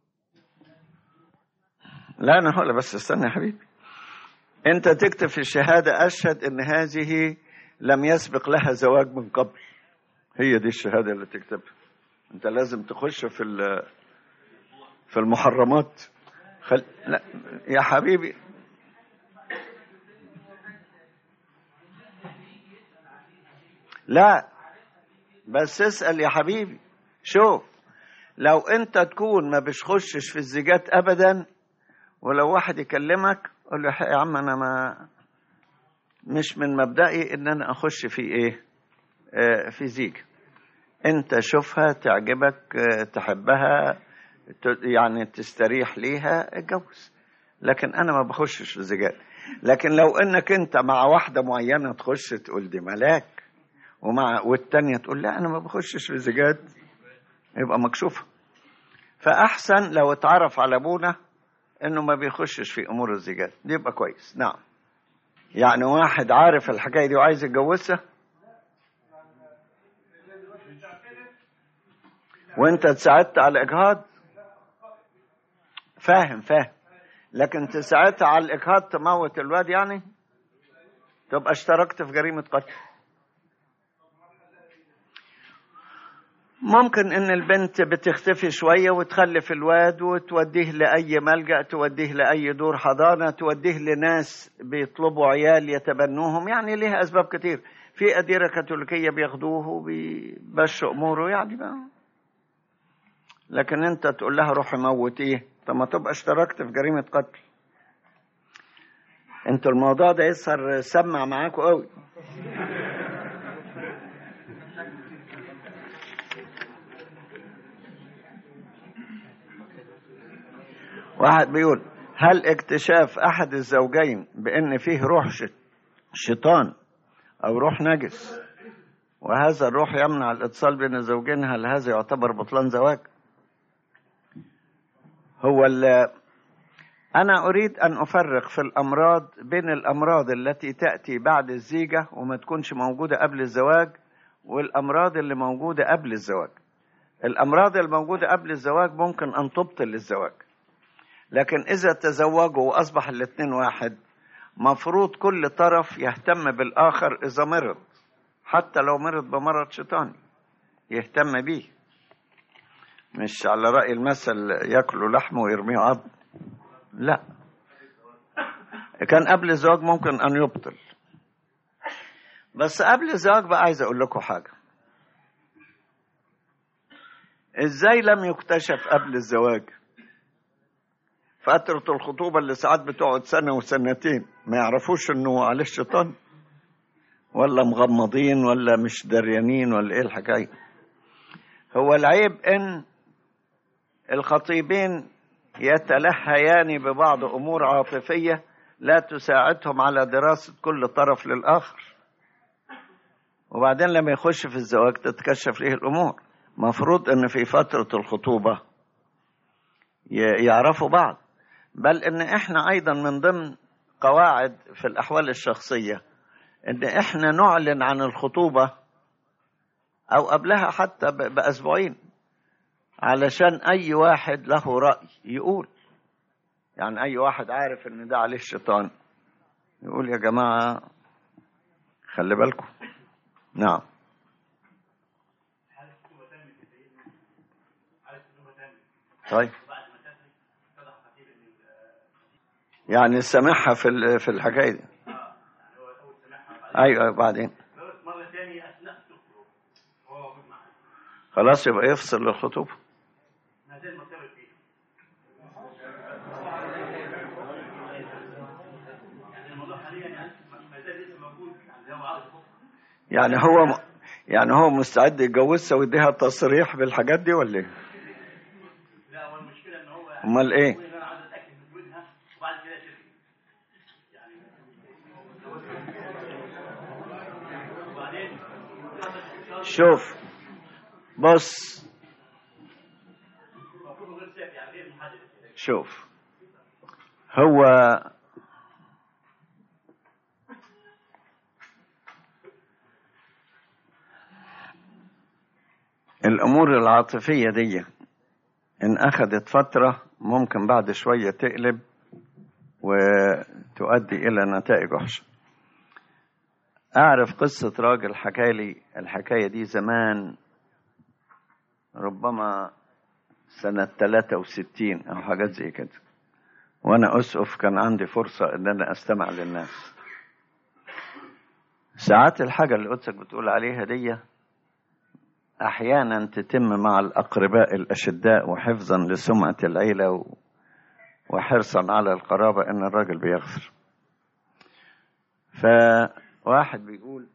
لا انا هقول بس استنى يا حبيبي انت تكتب في الشهاده اشهد ان هذه لم يسبق لها زواج من قبل هي دي الشهاده اللي تكتبها انت لازم تخش في ال- في المحرمات خل... لا يا حبيبي لا بس اسأل يا حبيبي شوف لو انت تكون ما بتخشش في الزيجات ابدا ولو واحد يكلمك قول له يا عم انا ما مش من مبدئي ان انا اخش في ايه آه في زيجة انت شوفها تعجبك آه تحبها ت- يعني تستريح ليها اتجوز لكن انا ما بخشش في زيجات لكن لو انك انت مع واحده معينه تخش تقول دي ملاك ومع والتانية تقول لا انا ما بخشش في زيجات يبقى مكشوفه فاحسن لو اتعرف على ابونا انه ما بيخشش في امور الزيجات دي يبقى كويس نعم يعني واحد عارف الحكايه دي وعايز يتجوزها وانت تساعدت على الاجهاض فاهم فاهم لكن تساعدت على الاجهاض تموت الواد يعني تبقى اشتركت في جريمه قتل ممكن ان البنت بتختفي شويه وتخلف الواد وتوديه لاي ملجا توديه لاي دور حضانه توديه لناس بيطلبوا عيال يتبنوهم يعني ليها اسباب كتير في اديره كاثوليكيه بياخدوه وبيمشوا اموره يعني بقى لكن انت تقول لها روحي موت ايه طب ما تبقى اشتركت في جريمه قتل انتوا الموضوع ده يظهر سمع معاكم قوي واحد بيقول هل اكتشاف احد الزوجين بان فيه روح ش- شيطان او روح نجس وهذا الروح يمنع الاتصال بين الزوجين هل هذا يعتبر بطلان زواج هو ال- انا اريد ان افرق في الامراض بين الامراض التي تاتي بعد الزيجه وما تكونش موجوده قبل الزواج والامراض اللي موجوده قبل الزواج الامراض الموجوده قبل الزواج ممكن ان تبطل الزواج لكن إذا تزوجوا وأصبح الاثنين واحد مفروض كل طرف يهتم بالآخر إذا مرض حتى لو مرض بمرض شيطاني يهتم بيه مش على رأي المثل ياكلوا لحم ويرميه عظم لا كان قبل الزواج ممكن أن يبطل بس قبل الزواج بقى عايز أقول لكم حاجة إزاي لم يكتشف قبل الزواج فترة الخطوبة اللي ساعات بتقعد سنة وسنتين ما يعرفوش انه عليه الشيطان ولا مغمضين ولا مش دريانين ولا ايه الحكاية هو العيب ان الخطيبين يتلهيان ببعض امور عاطفية لا تساعدهم على دراسة كل طرف للآخر وبعدين لما يخش في الزواج تتكشف ليه الأمور مفروض ان في فترة الخطوبة ي- يعرفوا بعض بل ان احنا ايضا من ضمن قواعد في الاحوال الشخصيه ان احنا نعلن عن الخطوبه او قبلها حتى ب- باسبوعين علشان اي واحد له راي يقول يعني اي واحد عارف ان ده عليه الشيطان يقول يا جماعه خلي بالكم نعم طيب يعني سامعها في ال- في الحكايه دي ايوه بعدين مرة ثانية أثناء الخطوبة هو موجود معنا خلاص يبقى يفصل الخطوبه ما زال مرتبط فيه يعني الموضوع حاليا يعني ما زال لسه موجود يعني هو عاوز يخطب يعني هو يعني هو مستعد يتجوزها ويديها تصريح بالحاجات دي ولا ايه؟ لا هو المشكلة إن هو امال ايه؟ يقول إن أنا عاوز أتأكد من وجودها وبعد كده ترجع يعني وبعدين حصل شوف بص المفروض غير سيف يعني غير محدد شوف هو الأمور العاطفية دي إن أخذت فترة ممكن بعد شوية تقلب وتؤدي إلى نتائج وحشة أعرف قصة راجل حكى لي الحكاية دي زمان ربما سنة 63 أو حاجات زي كده وأنا أسقف كان عندي فرصة إن أنا أستمع للناس ساعات الحاجة اللي قدسك بتقول عليها دي أحيانا تتم مع الأقرباء الأشداء وحفظا لسمعة العيلة و- وحرصا على القرابة إن الراجل بيغفر فواحد بيقول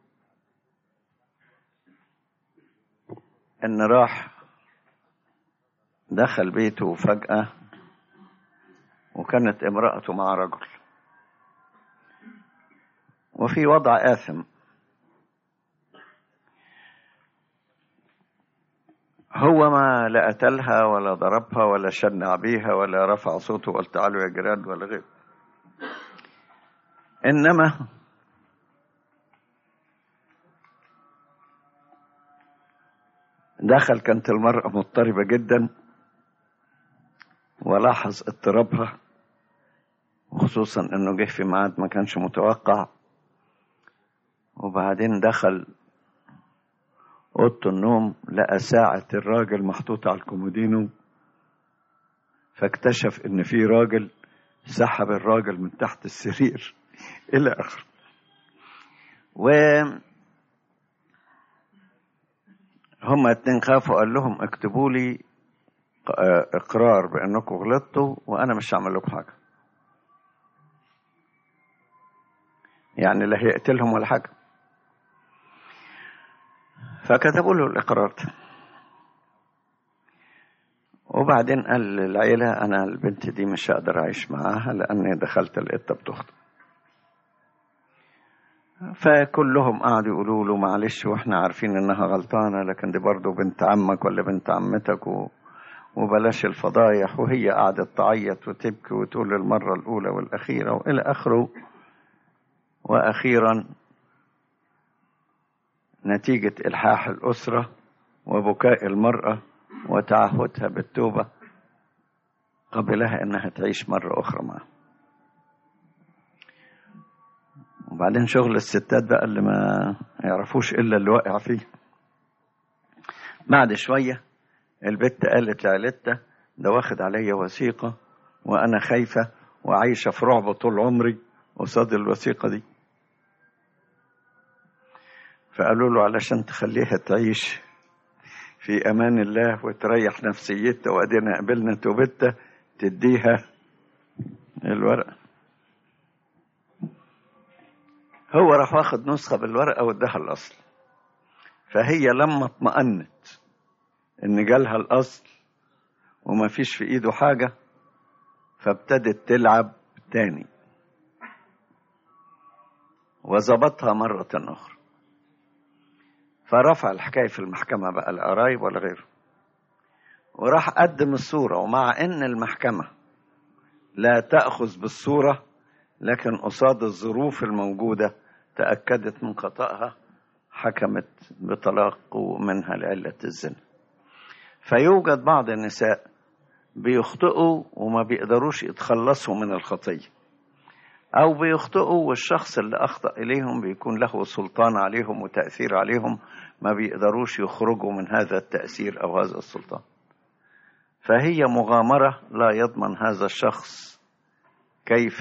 إن راح دخل بيته فجأة وكانت امرأته مع رجل وفي وضع آثم هو ما لا قتلها ولا ضربها ولا شنع بيها ولا رفع صوته وقال تعالوا يا جيران ولا غير إنما دخل كانت المرأة مضطربة جدا ولاحظ اضطرابها وخصوصا انه جه في ميعاد ما كانش متوقع وبعدين دخل اوضه النوم لقى ساعة الراجل محطوطة على الكومودينو فاكتشف ان في راجل سحب الراجل من تحت السرير الى اخره و هما اتنين خافوا قال لهم اكتبوا لي اه، اقرار بانكم غلطتوا وانا مش هعمل لكم حاجه يعني لا هيقتلهم ولا حاجه فكتبوا له الاقرار ده وبعدين قال للعيلة أنا البنت دي مش هقدر أعيش معاها لأني دخلت لقيتها بتخطب فكلهم قعدوا يقولوا له معلش واحنا عارفين انها غلطانة لكن دي برضه بنت عمك ولا بنت عمتك و... وبلاش الفضايح وهي قعدت تعيط وتبكي وتقول المرة الأولى والأخيرة وإلى آخره وأخيرا نتيجة إلحاح الأسرة وبكاء المرأة وتعهدها بالتوبة قبلها إنها تعيش مرة أخرى معه وبعدين شغل الستات بقى اللي ما يعرفوش إلا اللي واقع فيه بعد شوية البت قالت لعيلتها ده واخد عليا وثيقة وأنا خايفة وعايشة في رعب طول عمري قصاد الوثيقة دي فقالوا له علشان تخليها تعيش في امان الله وتريح نفسيتها وادينا قبلنا توبتها تديها الورقه هو راح واخد نسخه بالورقه واداها الاصل فهي لما اطمأنت ان جالها الاصل وما فيش في ايده حاجه فابتدت تلعب تاني وظبطها مرة أخرى فرفع الحكاية في المحكمة بقى القرايب ولا غيره وراح قدم الصورة ومع إن المحكمة لا تأخذ بالصورة لكن قصاد الظروف الموجودة تأكدت من خطأها حكمت بطلاق منها لعلة الزنا فيوجد بعض النساء بيخطئوا وما بيقدروش يتخلصوا من الخطية أو بيخطئوا والشخص اللي أخطأ إليهم بيكون له سلطان عليهم وتأثير عليهم ما بيقدروش يخرجوا من هذا التأثير أو هذا السلطان فهي مغامرة لا يضمن هذا الشخص كيف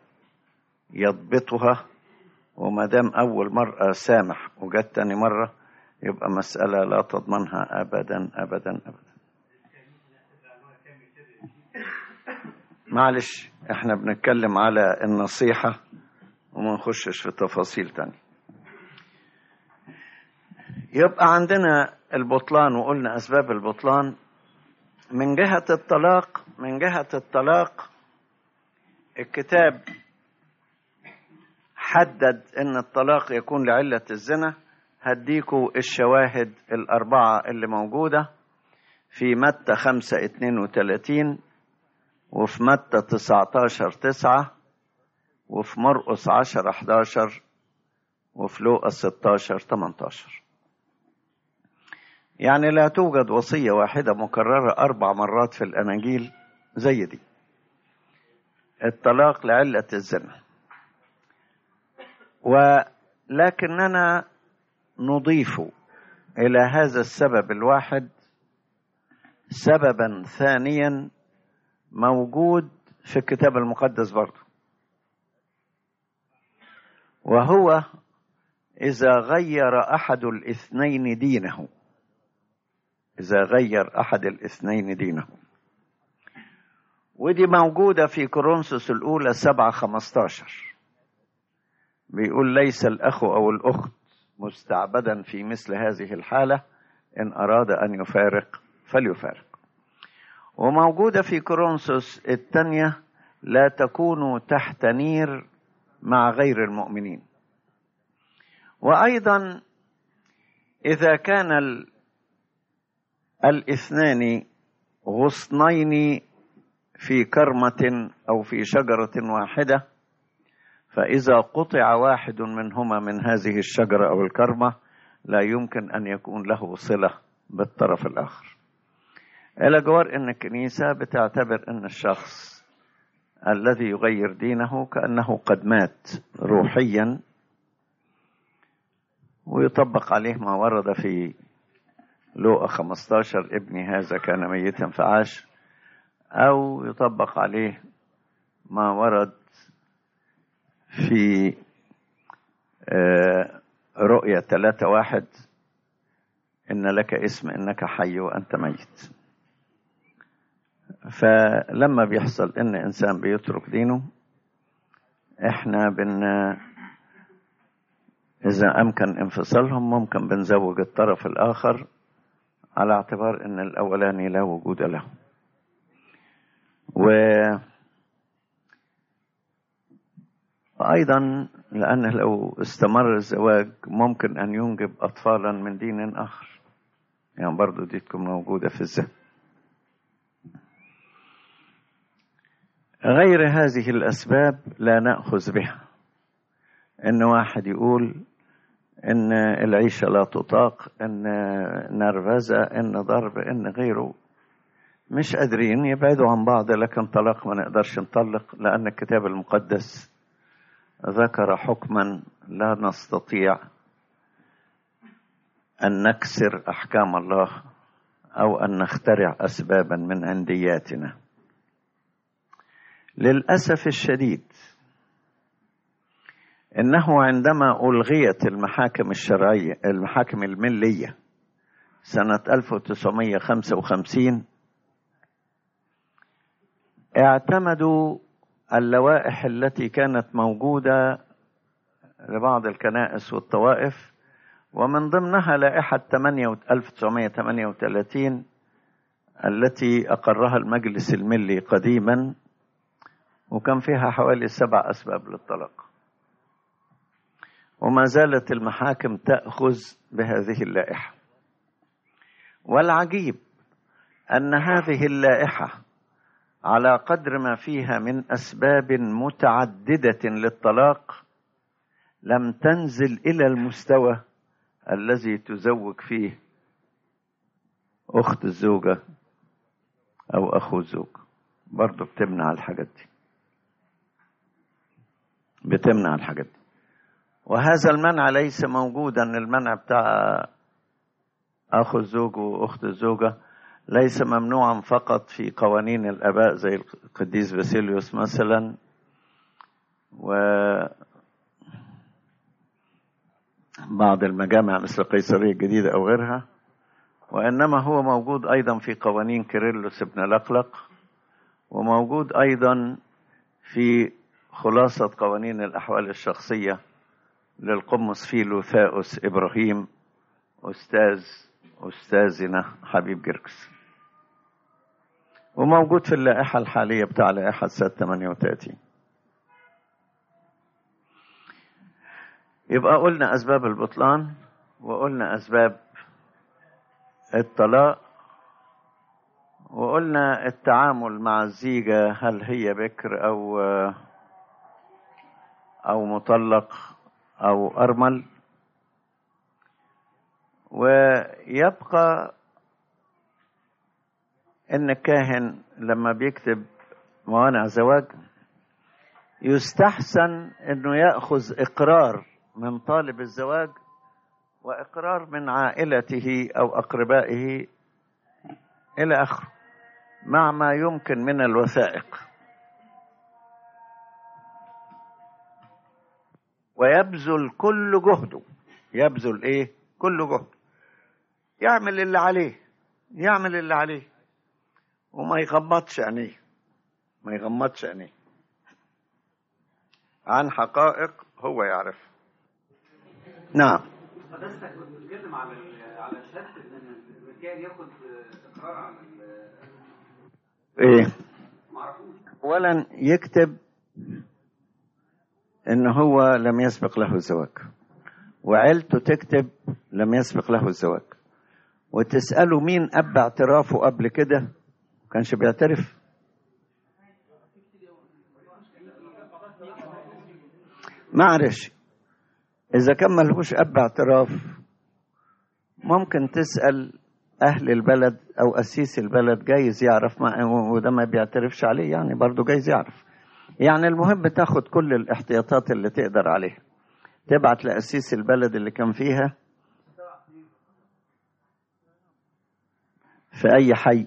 يضبطها وما دام أول مرة سامح وجت تاني مرة يبقى مسألة لا تضمنها أبدا أبدا أبدا معلش احنا بنتكلم على النصيحة وما نخشش في تفاصيل تانية يبقى عندنا البطلان وقلنا أسباب البطلان من جهة الطلاق من جهة الطلاق الكتاب حدد ان الطلاق يكون لعلة الزنا هديكوا الشواهد الأربعة اللي موجودة في متى خمسة اتنين وتلاتين وفي متى تسعتاشر تسعة وفي مرقس عشر أحداشر وفي لوقا ستاشر تمنتاشر يعني لا توجد وصية واحدة مكررة أربع مرات في الأناجيل زي دي الطلاق لعلة الزنا ولكننا نضيف إلى هذا السبب الواحد سببا ثانيا موجود في الكتاب المقدس برضه وهو إذا غير أحد الاثنين دينه إذا غير أحد الاثنين دينه ودي موجودة في كورنثوس الأولى سبعة خمستاشر بيقول ليس الأخ أو الأخت مستعبدا في مثل هذه الحالة إن أراد أن يفارق فليفارق وموجودة في كورنثوس الثانية لا تكونوا تحت نير مع غير المؤمنين وأيضا إذا كان ال... الاثنان غصنين في كرمة أو في شجرة واحدة فإذا قطع واحد منهما من هذه الشجرة أو الكرمة لا يمكن أن يكون له صلة بالطرف الآخر إلى جوار أن الكنيسة بتعتبر أن الشخص الذي يغير دينه كأنه قد مات روحيا ويطبق عليه ما ورد في لوقا 15 ابني هذا كان ميتا فعاش أو يطبق عليه ما ورد في رؤية ثلاثة واحد إن لك اسم إنك حي وأنت ميت فلما بيحصل إن إنسان بيترك دينه إحنا بن إذا أمكن انفصالهم ممكن بنزوج الطرف الآخر على اعتبار ان الاولاني لا وجود له و ايضا لان لو استمر الزواج ممكن ان ينجب اطفالا من دين اخر يعني برضو دي تكون موجوده في الذهن غير هذه الاسباب لا ناخذ بها ان واحد يقول ان العيشة لا تطاق ان نرفزة ان ضرب ان غيره مش قادرين يبعدوا عن بعض لكن طلاق ما نقدرش نطلق لان الكتاب المقدس ذكر حكما لا نستطيع ان نكسر احكام الله او ان نخترع اسبابا من عندياتنا للاسف الشديد انه عندما الغيت المحاكم الشرعيه المحاكم المليه سنه 1955 اعتمدوا اللوائح التي كانت موجوده لبعض الكنائس والطوائف ومن ضمنها لائحه 1938 التي اقرها المجلس الملي قديما وكان فيها حوالي سبع اسباب للطلاق وما زالت المحاكم تأخذ بهذه اللائحة والعجيب أن هذه اللائحة على قدر ما فيها من أسباب متعددة للطلاق لم تنزل إلى المستوى الذي تزوج فيه أخت الزوجة أو أخو الزوج برضه بتمنع الحاجات دي بتمنع الحاجات دي وهذا المنع ليس موجودا المنع بتاع اخو الزوج واخت الزوجه ليس ممنوعا فقط في قوانين الاباء زي القديس باسيليوس مثلا و بعض المجامع مثل قيصرية الجديدة أو غيرها وإنما هو موجود أيضا في قوانين كيرلس بن لقلق وموجود أيضا في خلاصة قوانين الأحوال الشخصية للقمص فيلوثاؤس إبراهيم أستاذ أستاذنا حبيب جركس وموجود في اللائحة الحالية بتاع لائحة سنة 38 يبقى قلنا أسباب البطلان وقلنا أسباب الطلاق وقلنا التعامل مع الزيجة هل هي بكر أو أو مطلق أو أرمل ويبقى إن الكاهن لما بيكتب موانع زواج يستحسن إنه يأخذ إقرار من طالب الزواج وإقرار من عائلته أو أقربائه إلى آخره مع ما يمكن من الوثائق ويبذل كل جهده يبذل ايه كل جهد يعمل اللي عليه يعمل اللي عليه وما يغمضش عينيه ما يغمضش عينيه عن حقائق هو يعرف نعم حضرتك كنت بتتكلم على ال- على شهاده ان المكان ياخد اقرار على ال- ايه ما اعرفوش اولا يكتب ان هو لم يسبق له الزواج وعيلته تكتب لم يسبق له الزواج وتسأله مين أب اعترافه قبل كده كانش بيعترف معلش إذا كان ملهوش أب اعتراف ممكن تسأل أهل البلد أو أسيس البلد جايز يعرف ما وده ما بيعترفش عليه يعني برضه جايز يعرف يعني المهم تاخد كل الاحتياطات اللي تقدر عليها تبعت لأسيس البلد اللي كان فيها في أي حي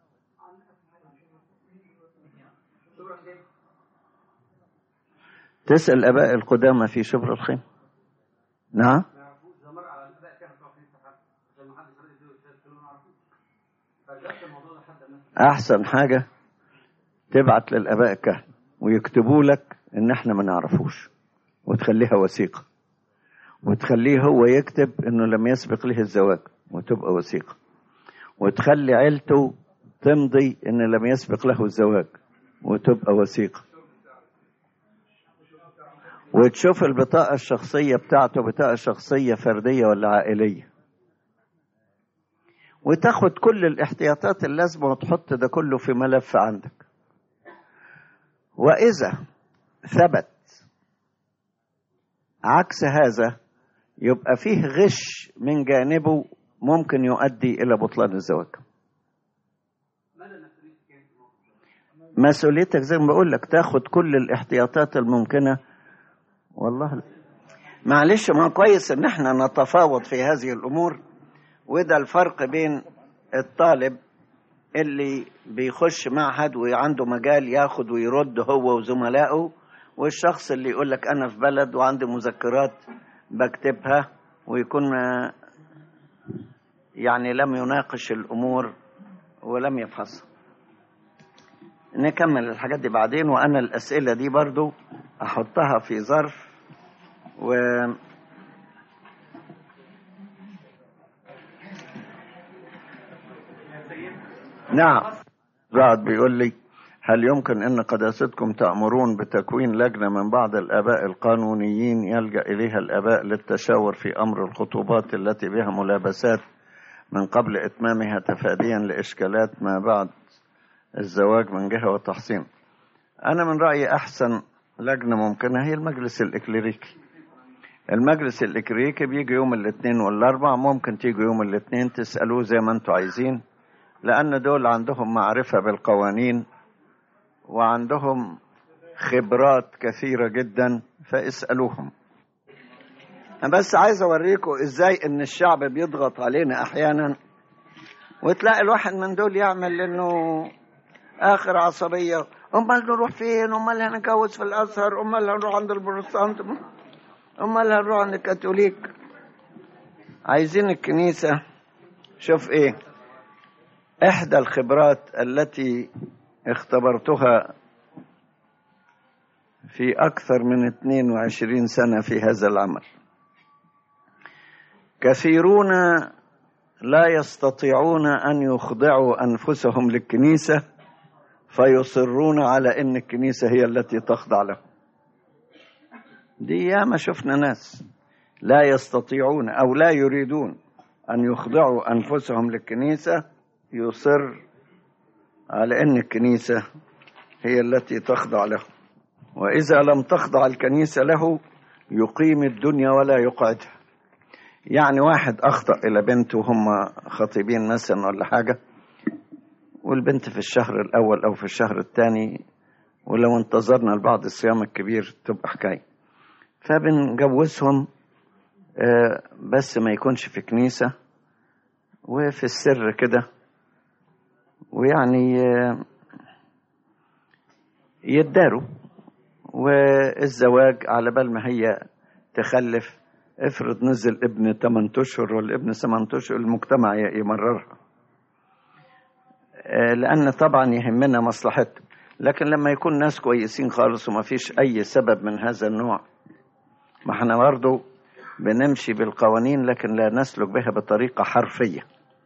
تسأل الآباء القدامى في شبر الخيم نعم ما يعرفوش ده مر على الاباء كانوا بتوع كنيسه حد عشان ما حدش راضي يديله الشهاده ما يعرفوش فجبت الموضوع ده لحد الناس أحسن حاجة تبعت للآباء الكهنة ويكتبوا لك إن إحنا ما نعرفوش وتخليها وثيقة وتخليه هو يكتب إنه لم يسبق له الزواج وتبقى وثيقة وتخلي عيلته تمضي إن لم يسبق له الزواج وتبقى وثيقة وتشوف البطاقة الشخصية بتاعته بطاقة شخصية فردية ولا عائلية وتاخد كل الاحتياطات اللازمة وتحط ده كله في ملف عندك وإذا ثبت عكس هذا يبقى فيه غش من جانبه ممكن يؤدي إلى بطلان الزواج مسؤوليتك زي ما بقول لك تاخد كل الاحتياطات الممكنة والله لا. معلش ما كويس ان احنا نتفاوض في هذه الامور وده الفرق بين الطالب اللي بيخش معهد وعنده مجال ياخد ويرد هو وزملائه والشخص اللي يقول لك انا في بلد وعندي مذكرات بكتبها ويكون آه، يعني لم يناقش الامور ولم يفحصها نكمل الحاجات دي بعدين وانا الاسئله دي برضو احطها في ظرف و نعم بعد بيقول لي هل يمكن ان قداستكم تأمرون بتكوين لجنة من بعض الاباء القانونيين يلجأ اليها الاباء للتشاور في امر الخطوبات التي بها ملابسات من قبل اتمامها تفاديا لاشكالات ما بعد الزواج من جهة وتحصين انا من رأيي احسن لجنة ممكنة هي المجلس الاكليريكي المجلس الاكليريكي بيجي يوم الاثنين والاربع ممكن تيجوا يوم الاثنين تسألوه زي ما انتوا عايزين لأن دول عندهم معرفة بالقوانين وعندهم خبرات كثيرة جدا فاسألوهم أنا بس عايز أوريكم إزاي إن الشعب بيضغط علينا أحيانا وتلاقي الواحد من دول يعمل إنه آخر عصبية أمال نروح فين أمال هنتجوز في الأزهر أمال هنروح عند البروتستانت أمال هنروح عند الكاثوليك عايزين الكنيسة شوف إيه إحدى الخبرات التي اختبرتها في أكثر من 22 سنة في هذا العمل كثيرون لا يستطيعون أن يخضعوا أنفسهم للكنيسة فيصرون على أن الكنيسة هي التي تخضع لهم دي ياما شفنا ناس لا يستطيعون أو لا يريدون أن يخضعوا أنفسهم للكنيسة يصر على أن الكنيسة هي التي تخضع له وإذا لم تخضع الكنيسة له يقيم الدنيا ولا يقعدها يعني واحد أخطأ إلى بنته وهم خطيبين مثلا ولا حاجة والبنت في الشهر الأول أو في الشهر الثاني ولو انتظرنا لبعض الصيام الكبير تبقى حكاية فبنجوزهم آه، بس ما يكونش في كنيسة وفي السر كده ويعني آه، يداروا والزواج على بال ما هي تخلف افرض نزل ابن 8 اشهر ولا ابن 8 اشهر المجتمع ي- يمررها آه، لان طبعا يهمنا مصلحتهم لكن لما يكون ناس كويسين خالص وما فيش اي سبب من هذا النوع ما احنا برضه بنمشي بالقوانين لكن لا نسلك بها بطريقه حرفيه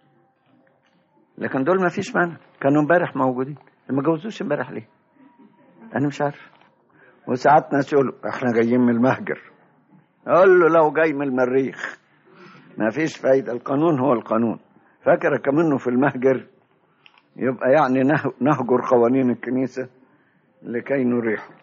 لكن دول ما فيش مانع كانوا امبارح موجودين ما جوزوش امبارح ليه انا مش عارف وساعات ناس يقولوا احنا جايين من المهجر اقول له لو جاي من المريخ ما فيش فايدة القانون هو القانون فاكر كمنه في المهجر يبقى يعني نه- نهجر قوانين الكنيسة لكي نريحه